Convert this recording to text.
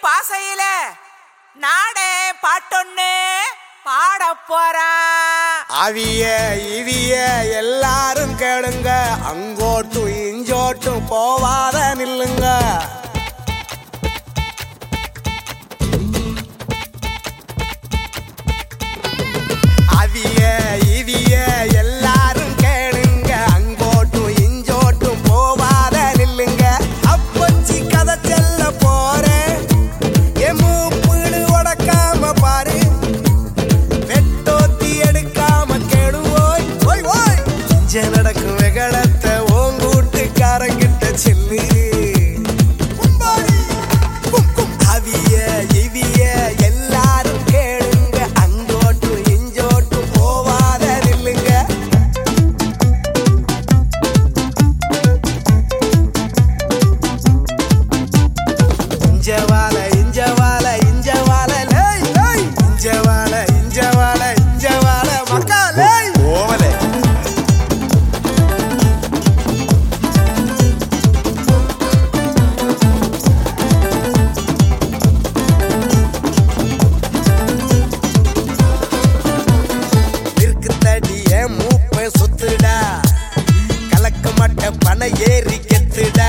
பாசையில நாடே பாட்டொன்னு பாட போறான் அவிய இவிய எல்லாரும் கேளுங்க அங்கோட்டும் இஞ்சோட்டும் போவாத நில்லுங்க அவிய இவிய எல்லாரும் கேளுங்க அங்கோட்டும் இஞ்சோட்டும் போவாத நில்லுங்க அப்பச்சி கதை செல்ல போறேன் என் மூப்பீடு உடக்காம பாரு வெட்டோத்தி எடுக்காம கேடுவோய் ஓய் ஓய் இஞ்ச நடக்கும் வெகளத்தை ஓங்கூட்டுக்காரங்கிட்ட செல்லு கும்பாடி, கும், கும். அவிய இவிய எல்லாரும் கேளுங்க அங்கோட்டும் இஞ்சோட்டும் போவாத நில்லுங்க இஞ்சவால இஞ்சவால இஞ்சவால லேய் லேய் இஞ்சவால இஞ்சவால இஞ்சவால மக்கா லேய் ஓவலே இருக்கு தடிய மூப்ப சுத்துடா கலக்க மட்ட பண ஏறி கெத்துடா